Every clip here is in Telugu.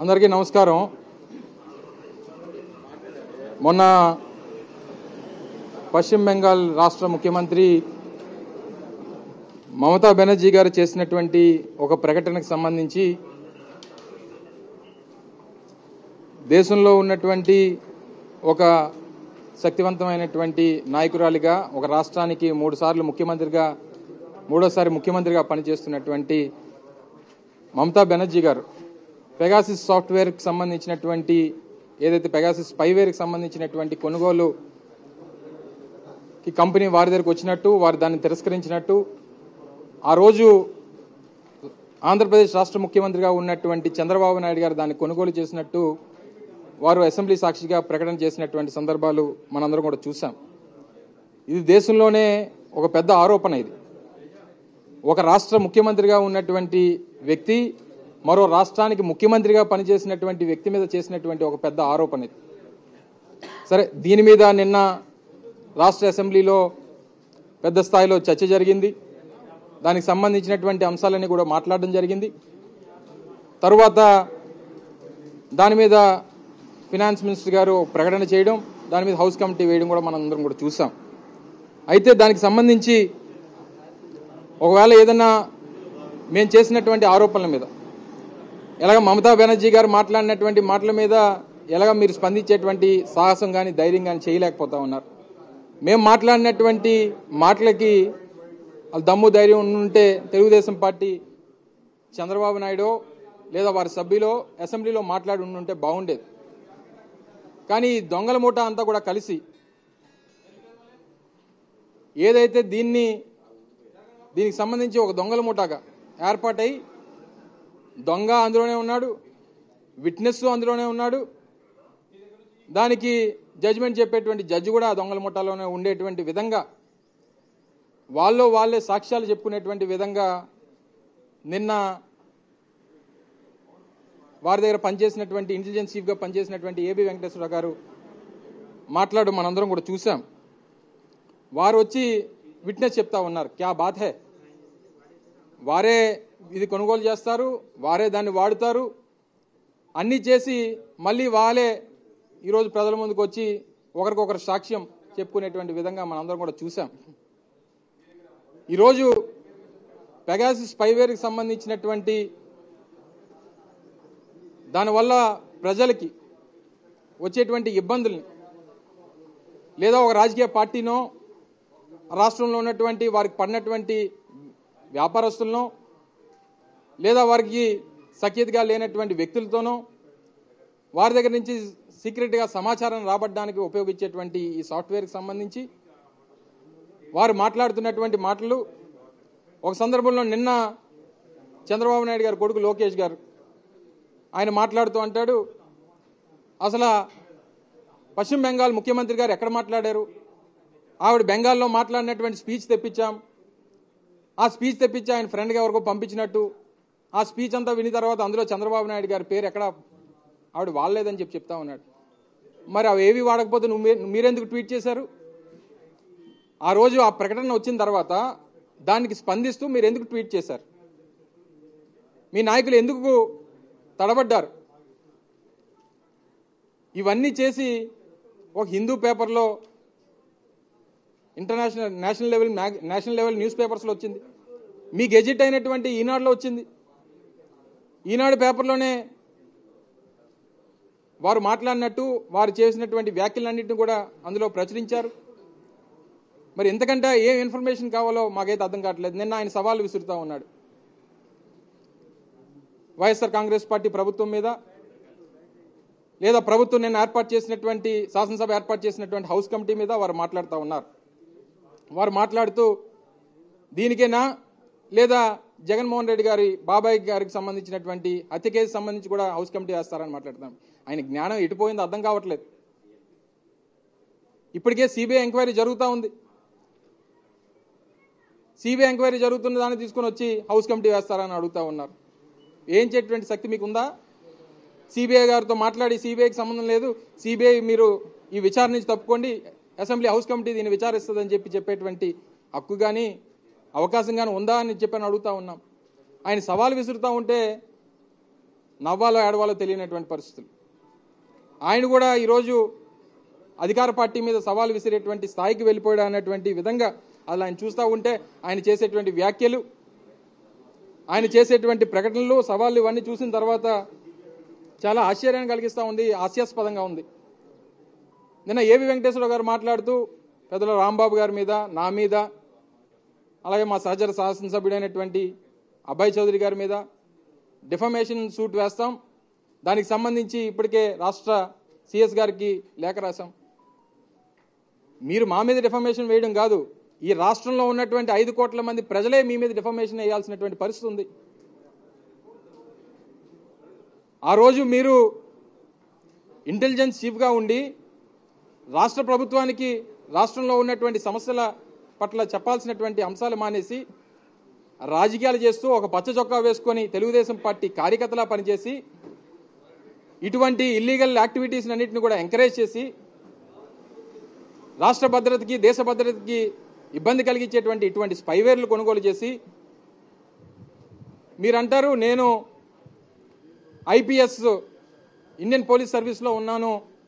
అందరికీ నమస్కారం మొన్న పశ్చిమ బెంగాల్ రాష్ట్ర ముఖ్యమంత్రి మమతా బెనర్జీ గారు చేసినటువంటి ఒక ప్రకటనకు సంబంధించి దేశంలో ఉన్నటువంటి ఒక శక్తివంతమైనటువంటి నాయకురాలిగా ఒక రాష్ట్రానికి మూడు సార్లు ముఖ్యమంత్రిగా మూడోసారి ముఖ్యమంత్రిగా పనిచేస్తున్నటువంటి మమతా బెనర్జీ గారు పెగాసిస్ సాఫ్ట్వేర్కి సంబంధించినటువంటి ఏదైతే పెగాసిస్ స్పైవేర్కి సంబంధించినటువంటి కొనుగోలు కి కంపెనీ వారి దగ్గరకు వచ్చినట్టు వారు దాన్ని తిరస్కరించినట్టు ఆ రోజు ఆంధ్రప్రదేశ్ రాష్ట్ర ముఖ్యమంత్రిగా ఉన్నటువంటి చంద్రబాబు నాయుడు గారు దాన్ని కొనుగోలు చేసినట్టు వారు అసెంబ్లీ సాక్షిగా ప్రకటన చేసినటువంటి సందర్భాలు మనందరం కూడా చూసాం ఇది దేశంలోనే ఒక పెద్ద ఆరోపణ ఇది ఒక రాష్ట్ర ముఖ్యమంత్రిగా ఉన్నటువంటి వ్యక్తి మరో రాష్ట్రానికి ముఖ్యమంత్రిగా పనిచేసినటువంటి వ్యక్తి మీద చేసినటువంటి ఒక పెద్ద ఆరోపణ ఇది సరే దీని మీద నిన్న రాష్ట్ర అసెంబ్లీలో పెద్ద స్థాయిలో చర్చ జరిగింది దానికి సంబంధించినటువంటి అంశాలన్నీ కూడా మాట్లాడడం జరిగింది తరువాత దాని మీద ఫినాన్స్ మినిస్టర్ గారు ప్రకటన చేయడం దాని మీద హౌస్ కమిటీ వేయడం కూడా మనం అందరం కూడా చూసాం అయితే దానికి సంబంధించి ఒకవేళ ఏదన్నా మేము చేసినటువంటి ఆరోపణల మీద ఎలాగ మమతా బెనర్జీ గారు మాట్లాడినటువంటి మాటల మీద ఎలాగ మీరు స్పందించేటువంటి సాహసం కానీ ధైర్యం కానీ చేయలేకపోతా ఉన్నారు మేము మాట్లాడినటువంటి మాటలకి వాళ్ళు దమ్ము ధైర్యం ఉంటే తెలుగుదేశం పార్టీ చంద్రబాబు నాయుడు లేదా వారి సభ్యులో అసెంబ్లీలో మాట్లాడి ఉంటే బాగుండేది కానీ ఈ దొంగల మూట అంతా కూడా కలిసి ఏదైతే దీన్ని దీనికి సంబంధించి ఒక దొంగల మూటగా ఏర్పాటై దొంగ అందులోనే ఉన్నాడు విట్నెస్ అందులోనే ఉన్నాడు దానికి జడ్జిమెంట్ చెప్పేటువంటి జడ్జి కూడా ఆ దొంగల ముఠాలోనే ఉండేటువంటి విధంగా వాళ్ళు వాళ్ళే సాక్ష్యాలు చెప్పుకునేటువంటి విధంగా నిన్న వారి దగ్గర పనిచేసినటువంటి ఇంటెలిజెన్స్ చీఫ్గా పనిచేసినటువంటి ఏబి వెంకటేశ్వర గారు మాట్లాడు మనందరం కూడా చూసాం వారు వచ్చి విట్నెస్ చెప్తా ఉన్నారు క్యా బాత్ హే వారే ఇది కొనుగోలు చేస్తారు వారే దాన్ని వాడుతారు అన్నీ చేసి మళ్ళీ వాళ్ళే ఈరోజు ప్రజల ముందుకు వచ్చి ఒకరికొకరు సాక్ష్యం చెప్పుకునేటువంటి విధంగా మనందరం కూడా చూసాం ఈరోజు పెగాసిస్ స్పైవేర్కి సంబంధించినటువంటి దానివల్ల ప్రజలకి వచ్చేటువంటి ఇబ్బందుల్ని లేదా ఒక రాజకీయ పార్టీనో రాష్ట్రంలో ఉన్నటువంటి వారికి పడినటువంటి వ్యాపారస్తులనో లేదా వారికి సఖ్యతగా లేనటువంటి వ్యక్తులతోనో వారి దగ్గర నుంచి సీక్రెట్గా సమాచారం రాబట్టడానికి ఉపయోగించేటువంటి ఈ సాఫ్ట్వేర్కి సంబంధించి వారు మాట్లాడుతున్నటువంటి మాటలు ఒక సందర్భంలో నిన్న చంద్రబాబు నాయుడు గారు కొడుకు లోకేష్ గారు ఆయన మాట్లాడుతూ అంటాడు అసలు పశ్చిమ బెంగాల్ ముఖ్యమంత్రి గారు ఎక్కడ మాట్లాడారు ఆవిడ బెంగాల్లో మాట్లాడినటువంటి స్పీచ్ తెప్పించాం ఆ స్పీచ్ తెప్పించి ఆయన ఫ్రెండ్గా ఎవరికో పంపించినట్టు ఆ స్పీచ్ అంతా విని తర్వాత అందులో చంద్రబాబు నాయుడు గారి పేరు ఎక్కడ ఆవిడ వాడలేదని చెప్పి చెప్తా ఉన్నాడు మరి అవి ఏవి వాడకపోతే నువ్వు మీ- మీరెందుకు ట్వీట్ చేశారు ఆ రోజు ఆ ప్రకటన వచ్చిన తర్వాత దానికి స్పందిస్తూ మీరు ఎందుకు ట్వీట్ చేశారు మీ నాయకులు ఎందుకు తడబడ్డారు ఇవన్నీ చేసి ఒక హిందూ పేపర్లో international national level mag national level news పేపర్స్లో వచ్చింది మీ గెజిట్ అయినటువంటి ఈనాడులో వచ్చింది ఈనాడు పేపర్లోనే వారు మాట్లాడినట్టు వారు చేసినటువంటి వ్యాఖ్యలన్నింటినీ కూడా అందులో ప్రచురించారు మరి ఎంతకంటే ఏం ఇన్ఫర్మేషన్ కావాలో మాకైతే అర్థం కావట్లేదు నిన్న ఆయన సవాల్ విసురుతా ఉన్నాడు వైఎస్ఆర్ కాంగ్రెస్ పార్టీ ప్రభుత్వం మీద లేదా ప్రభుత్వం నిన్న ఏర్పాటు చేసినటువంటి శాసనసభ ఏర్పాటు చేసినటువంటి హౌస్ కమిటీ మీద వారు మాట్లాడుతూ ఉన్నారు వారు మాట్లాడుతూ దీనికేనా లేదా జగన్మోహన్ రెడ్డి గారి బాబాయ్ గారికి సంబంధించినటువంటి హత్య కేసు సంబంధించి కూడా హౌస్ కమిటీ వేస్తారని మాట్లాడతాం ఆయన జ్ఞానం ఎటుపోయిందో అర్థం కావట్లేదు ఇప్పటికే సిబిఐ ఎంక్వైరీ జరుగుతూ ఉంది సిబిఐ ఎంక్వైరీ జరుగుతున్న దాన్ని తీసుకొని వచ్చి హౌస్ కమిటీ వేస్తారని అడుగుతా ఉన్నారు ఏం చేటువంటి శక్తి మీకు ఉందా సిబిఐ గారితో మాట్లాడి సిబిఐకి సంబంధం లేదు సిబిఐ మీరు ఈ విచారణ నుంచి తప్పుకోండి అసెంబ్లీ హౌస్ కమిటీ దీన్ని విచారిస్తుందని చెప్పి చెప్పేటువంటి హక్కు కానీ అవకాశం కానీ ఉందా అని చెప్పని అడుగుతా ఉన్నాం ఆయన సవాల్ విసురుతా ఉంటే నవ్వాలో ఏడవాలో తెలియనటువంటి పరిస్థితులు ఆయన కూడా ఈరోజు అధికార పార్టీ మీద సవాల్ విసిరేటువంటి స్థాయికి వెళ్ళిపోయాడు అన్నటువంటి విధంగా అలా ఆయన చూస్తూ ఉంటే ఆయన చేసేటువంటి వ్యాఖ్యలు ఆయన చేసేటువంటి ప్రకటనలు సవాళ్ళు ఇవన్నీ చూసిన తర్వాత చాలా ఆశ్చర్యాన్ని కలిగిస్తూ ఉంది హాస్యాస్పదంగా ఉంది నిన్న ఏవి వెంకటేశ్వర గారు మాట్లాడుతూ పెద్దల రాంబాబు గారి మీద నా మీద అలాగే మా సహచర శాసనసభ్యుడైనటువంటి అబ్బాయి చౌదరి గారి మీద డిఫమేషన్ సూట్ వేస్తాం దానికి సంబంధించి ఇప్పటికే రాష్ట్ర సిఎస్ గారికి లేఖ రాశాం మీరు మా మీద డిఫమేషన్ వేయడం కాదు ఈ రాష్ట్రంలో ఉన్నటువంటి ఐదు కోట్ల మంది ప్రజలే మీ మీద డిఫమేషన్ వేయాల్సినటువంటి పరిస్థితి ఉంది ఆ రోజు మీరు ఇంటెలిజెన్స్ చీఫ్గా ఉండి రాష్ట్ర ప్రభుత్వానికి రాష్ట్రంలో ఉన్నటువంటి సమస్యల పట్ల చెప్పాల్సినటువంటి అంశాలు మానేసి రాజకీయాలు చేస్తూ ఒక పచ్చ చొక్కా వేసుకొని తెలుగుదేశం పార్టీ కార్యకర్తలా పనిచేసి ఇటువంటి ఇల్లీగల్ యాక్టివిటీస్ అన్నింటిని కూడా ఎంకరేజ్ చేసి రాష్ట్ర భద్రతకి దేశ భద్రతకి ఇబ్బంది కలిగించేటువంటి ఇటువంటి స్పైవేర్లు కొనుగోలు చేసి మీరంటారు నేను ఐపీఎస్ ఇండియన్ పోలీస్ సర్వీస్లో ఉన్నాను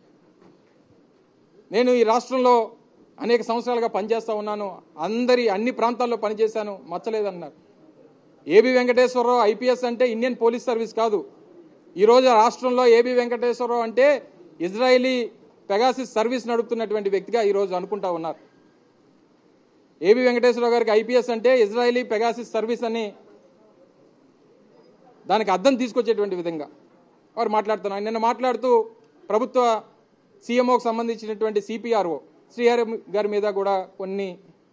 నేను ఈ రాష్ట్రంలో అనేక సంవత్సరాలుగా పనిచేస్తూ ఉన్నాను అందరి అన్ని ప్రాంతాల్లో పనిచేశాను మచ్చలేదన్నారు ఏబి వెంకటేశ్వరరావు ఐపీఎస్ అంటే ఇండియన్ పోలీస్ సర్వీస్ కాదు ఈరోజు రాష్ట్రంలో ఏబి వెంకటేశ్వరరావు అంటే ఇజ్రాయిలీ పెగాసిస్ సర్వీస్ నడుపుతున్నటువంటి వ్యక్తిగా ఈరోజు అనుకుంటా ఉన్నారు ఏబి వెంకటేశ్వరరావు గారికి ఐపీఎస్ అంటే ఇజ్రాయిలీ పెగాసిస్ సర్వీస్ అని దానికి అర్థం తీసుకొచ్చేటువంటి విధంగా వారు మాట్లాడుతున్నారు నిన్న మాట్లాడుతూ ప్రభుత్వ సీఎంఓకి సంబంధించినటువంటి సిపిఆర్ఓ శ్రీహరి గారి మీద కూడా కొన్ని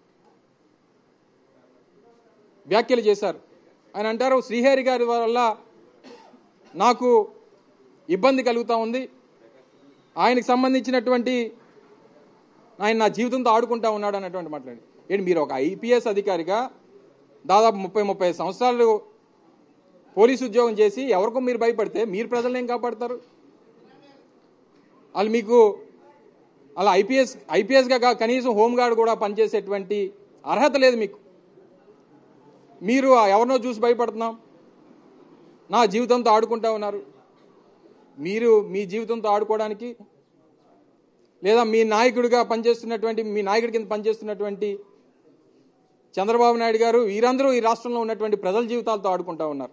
వ్యాఖ్యలు చేశారు ఆయన అంటారు శ్రీహరి గారి వల్ల నాకు ఇబ్బంది కలుగుతూ ఉంది ఆయనకు సంబంధించినటువంటి ఆయన నా జీవితంతో ఆడుకుంటా ఉన్నాడు అన్నటువంటి మాట్లాడి ఏంటి మీరు ఒక ఐపీఎస్ అధికారిగా దాదాపు ముప్పై ముప్పై సంవత్సరాలు పోలీసు ఉద్యోగం చేసి ఎవరికో మీరు భయపడితే మీరు ప్రజలను ఏం కాపాడతారు వాళ్ళు మీకు అలా ఐపీఎస్ ఐపీఎస్గా కా- కనీసం హోంగార్డ్ కూడా పనిచేసేటువంటి అర్హత లేదు మీకు మీరు ఆ ఎవరినో చూసి భయపడుతున్నాం నా జీవితంతో ఆడుకుంటా ఉన్నారు మీరు మీ జీవితంతో ఆడుకోవడానికి లేదా మీ నాయకుడిగా పనిచేస్తున్నటువంటి మీ నాయకుడి కింద పనిచేస్తున్నటువంటి చంద్రబాబు నాయుడు గారు వీరందరూ ఈ రాష్ట్రంలో ఉన్నటువంటి ప్రజల జీవితాలతో ఆడుకుంటా ఉన్నారు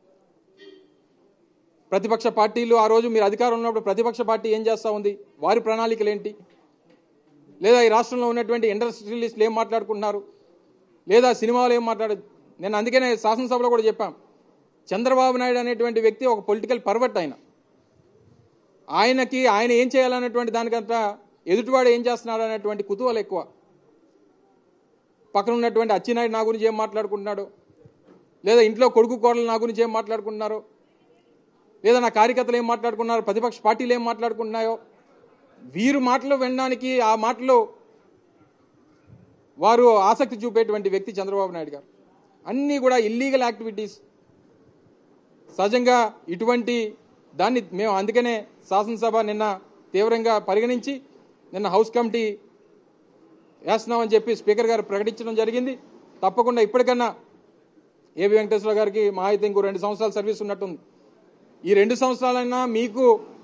ప్రతిపక్ష పార్టీలు ఆ రోజు మీరు అధికారంలో ఉన్నప్పుడు ప్రతిపక్ష పార్టీ ఏం చేస్తూ ఉంది వారి ప్రణాళికలు ఏంటి లేదా ఈ రాష్ట్రంలో ఉన్నటువంటి ఇండస్ట్రియలిస్టులు ఏం మాట్లాడుకుంటున్నారు లేదా సినిమాలు ఏం మాట్లాడ నేను అందుకనే శాసనసభలో కూడా చెప్పాం చంద్రబాబు నాయుడు అనేటువంటి వ్యక్తి ఒక పొలిటికల్ పర్వట్ ఆయన ఆయనకి ఆయన ఏం చేయాలనేటువంటి దానికంతా ఎదుటివాడు ఏం చేస్తున్నాడు అనేటువంటి కుతూహలం ఎక్కువ పక్కన ఉన్నటువంటి అచ్చినాయుడు నా గురించి ఏం మాట్లాడుకుంటున్నాడు లేదా ఇంట్లో కొడుకు కోడలు నా గురించి ఏం మాట్లాడుకుంటున్నారు లేదా నా కార్యకర్తలు ఏం మాట్లాడుకున్నారు ప్రతిపక్ష పార్టీలు ఏం మాట్లాడుకుంటున్నాయో వీరు మాటలు వినడానికి ఆ మాటలు వారు ఆసక్తి చూపేటువంటి వ్యక్తి చంద్రబాబు నాయుడు గారు అన్నీ కూడా ఇల్లీగల్ యాక్టివిటీస్ సహజంగా ఇటువంటి దాన్ని మేము అందుకనే శాసనసభ నిన్న తీవ్రంగా పరిగణించి నిన్న హౌస్ కమిటీ వేస్తున్నామని చెప్పి స్పీకర్ గారు ప్రకటించడం జరిగింది తప్పకుండా ఇప్పటికన్నా ఏబి వెంకటేశ్వర గారికి మా అయితే ఇంకో రెండు సంవత్సరాల సర్వీస్ ఉన్నట్టుంది ఈ రెండు సంవత్సరాలైనా మీకు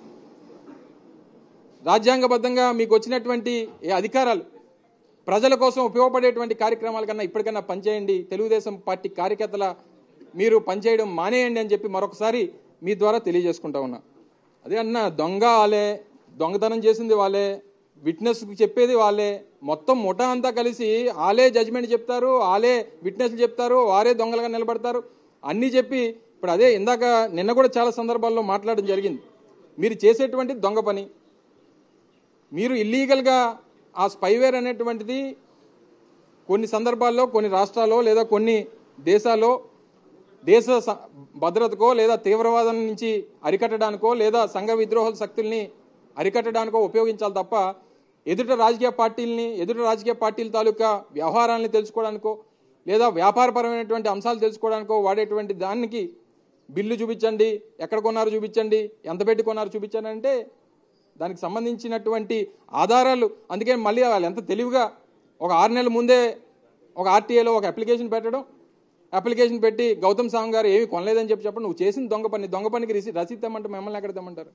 రాజ్యాంగబద్ధంగా మీకు వచ్చినటువంటి ఏ అధికారాలు ప్రజల కోసం ఉపయోగపడేటువంటి కార్యక్రమాల కన్నా ఇప్పటికన్నా పనిచేయండి తెలుగుదేశం పార్టీ కార్యకర్తల మీరు పనిచేయడం మానేయండి అని చెప్పి మరొకసారి మీ ద్వారా తెలియజేసుకుంటా ఉన్నా అదే అన్న దొంగ వాళ్ళే దొంగతనం చేసింది వాళ్ళే విట్నెస్కి చెప్పేది వాళ్ళే మొత్తం ముఠా అంతా కలిసి వాళ్ళే జడ్జిమెంట్ చెప్తారు వాళ్ళే విట్నెస్లు చెప్తారు వారే దొంగలుగా నిలబడతారు అన్నీ చెప్పి ఇప్పుడు అదే ఇందాక నిన్న కూడా చాలా సందర్భాల్లో మాట్లాడడం జరిగింది మీరు చేసేటువంటి దొంగ పని మీరు ఇల్లీగల్గా ఆ స్పైవేర్ అనేటువంటిది కొన్ని సందర్భాల్లో కొన్ని రాష్ట్రాల్లో లేదా కొన్ని దేశాల్లో దేశ స- భద్రతకో లేదా తీవ్రవాదం నుంచి అరికట్టడానికో లేదా సంఘ విద్రోహ శక్తుల్ని అరికట్టడానికో ఉపయోగించాలి తప్ప ఎదుట రాజకీయ పార్టీల్ని ఎదుట రాజకీయ పార్టీల తాలూకా వ్యవహారాలను తెలుసుకోవడానికో లేదా వ్యాపారపరమైనటువంటి అంశాలు తెలుసుకోవడానికో వాడేటువంటి దానికి బిల్లు చూపించండి ఎక్కడ కొన్నారు చూపించండి ఎంత పెట్టి కొన్నారు చూపించండి అంటే దానికి సంబంధించినటువంటి ఆధారాలు అందుకే మళ్ళీ వాళ్ళు ఎంత తెలివిగా ఒక ఆరు నెలల ముందే ఒక ఆర్టీఏలో ఒక అప్లికేషన్ పెట్టడం అప్లికేషన్ పెట్టి గౌతమ్ సాంగ్ గారు ఏమి కొనలేదని చెప్పి చెప్పండి నువ్వు చేసిన దొంగ పని దొంగ పనికి రిసీ రసీదు తెమ్మంటే మిమ్మల్ని ఎక్కడ తెమ్మంటారు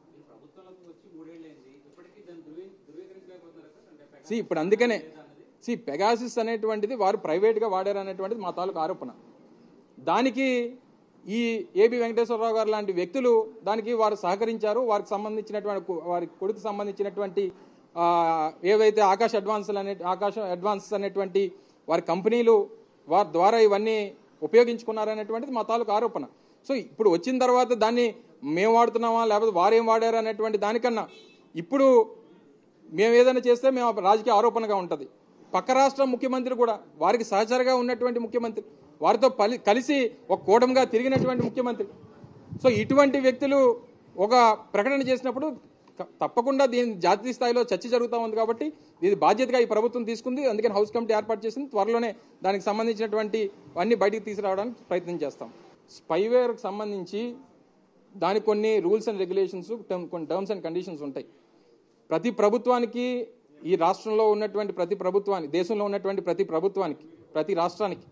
సి ఇప్పుడు అందుకనే సి పెగాసిస్ అనేటువంటిది వారు ప్రైవేట్గా వాడారు అనేటువంటిది మా తాలూకు ఆరోపణ దానికి ఈ ఏబి వెంకటేశ్వరరావు గారు లాంటి వ్యక్తులు దానికి వారు సహకరించారు వారికి సంబంధించినటువంటి కు- వారి కొడుకు సంబంధించినటువంటి ఆ, ఏవైతే ఆకాశ్ అడ్వాన్స్ అనే ఆకాశ అడ్వాన్స్ అనేటువంటి వారి కంపెనీలు వారి ద్వారా ఇవన్నీ ఉపయోగించుకున్నారనేటువంటిది మా తాలూకు ఆరోపణ సో ఇప్పుడు వచ్చిన తర్వాత దాన్ని మేము వాడుతున్నామా లేకపోతే వారేం వాడారు అనేటువంటి దానికన్నా ఇప్పుడు మేము ఏదైనా చేస్తే మేము ఆ రాజకీయ ఆరోపణగా ఉంటుంది పక్క రాష్ట్ర ముఖ్యమంత్రి కూడా వారికి సహచరగా ఉన్నటువంటి ముఖ్యమంత్రి వారితో పలి కలిసి ఒక కూటమిగా తిరిగినటువంటి ముఖ్యమంత్రి సో ఇటువంటి వ్యక్తులు ఒక ప్రకటన చేసినప్పుడు క- తప్పకుండా దీని జాతీయ స్థాయిలో చర్చ జరుగుతూ ఉంది కాబట్టి ఇది బాధ్యతగా ఈ ప్రభుత్వం తీసుకుంది అందుకని హౌస్ కమిటీ ఏర్పాటు చేసింది త్వరలోనే దానికి సంబంధించినటువంటి అన్ని బయటికి తీసుకురావడానికి ప్రయత్నం చేస్తాం స్పైవేర్కి సంబంధించి దానికి కొన్ని రూల్స్ అండ్ రెగ్యులేషన్స్ కొన్ని టర్మ్స్ అండ్ కండిషన్స్ ఉంటాయి ప్రతి ప్రభుత్వానికి ఈ రాష్ట్రంలో ఉన్నటువంటి ప్రతి ప్రభుత్వానికి దేశంలో ఉన్నటువంటి ప్రతి ప్రభుత్వానికి ప్రతి రాష్ట్రానికి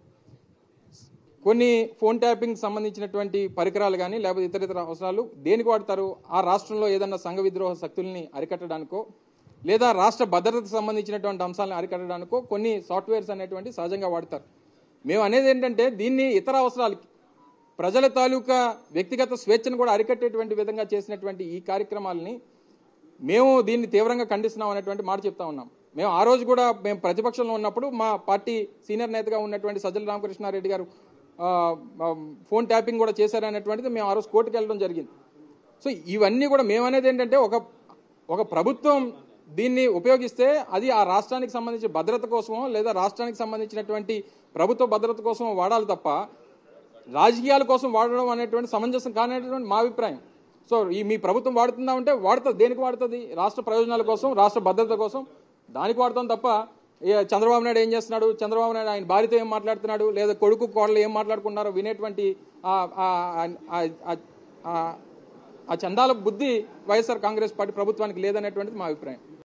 కొన్ని ఫోన్ ట్యాపింగ్ సంబంధించినటువంటి పరికరాలు కానీ లేకపోతే ఇతర ఇతర అవసరాలు దేనికి వాడతారు ఆ రాష్ట్రంలో ఏదన్నా సంఘ విద్రోహ శక్తుల్ని అరికట్టడానికో లేదా రాష్ట్ర భద్రతకు సంబంధించినటువంటి అంశాలను అరికట్టడానికో కొన్ని సాఫ్ట్వేర్స్ అనేటువంటి సహజంగా వాడతారు మేము అనేది ఏంటంటే దీన్ని ఇతర అవసరాలకి ప్రజల తాలూకా వ్యక్తిగత స్వేచ్ఛను కూడా అరికట్టేటువంటి విధంగా చేసినటువంటి ఈ కార్యక్రమాలని మేము దీన్ని తీవ్రంగా ఖండిస్తున్నాం అనేటువంటి మాట చెప్తా ఉన్నాం మేము ఆ రోజు కూడా మేము ప్రతిపక్షంలో ఉన్నప్పుడు మా పార్టీ సీనియర్ నేతగా ఉన్నటువంటి సజ్జల రామకృష్ణారెడ్డి గారు ఆ, ఆ, ఫోన్ ట్యాపింగ్ కూడా చేశారనేటువంటిది మేము ఆ రోజు కోర్టుకు వెళ్ళడం జరిగింది సో ఇవన్నీ కూడా మేము అనేది ఏంటంటే ఒక ఒక ప్రభుత్వం దీన్ని ఉపయోగిస్తే అది ఆ రాష్ట్రానికి సంబంధించిన భద్రత కోసమో లేదా రాష్ట్రానికి సంబంధించినటువంటి ప్రభుత్వ భద్రత కోసం వాడాలి తప్ప రాజకీయాల కోసం వాడడం అనేటువంటి సమంజసం కానటువంటి మా అభిప్రాయం సో ఈ మీ ప్రభుత్వం వాడుతుందా అంటే వాడుతుంది దేనికి వాడుతుంది రాష్ట్ర ప్రయోజనాల కోసం రాష్ట్ర భద్రత కోసం దానికి వాడతాం తప్ప ఏ చంద్రబాబు నాయుడు ఏం చేస్తున్నాడు చంద్రబాబు నాయుడు ఆయన భార్యతో ఏం మాట్లాడుతున్నాడు లేదా కొడుకు కోడలు ఏం మాట్లాడుకున్నారో వినేటువంటి ఆ- ఆ- ఆ- ఆ- ఆ- ఆ చందాల బుద్ధి వైఎస్ఆర్ కాంగ్రెస్ పార్టీ ప్రభుత్వానికి లేదనేటువంటిది మా అభిప్రాయం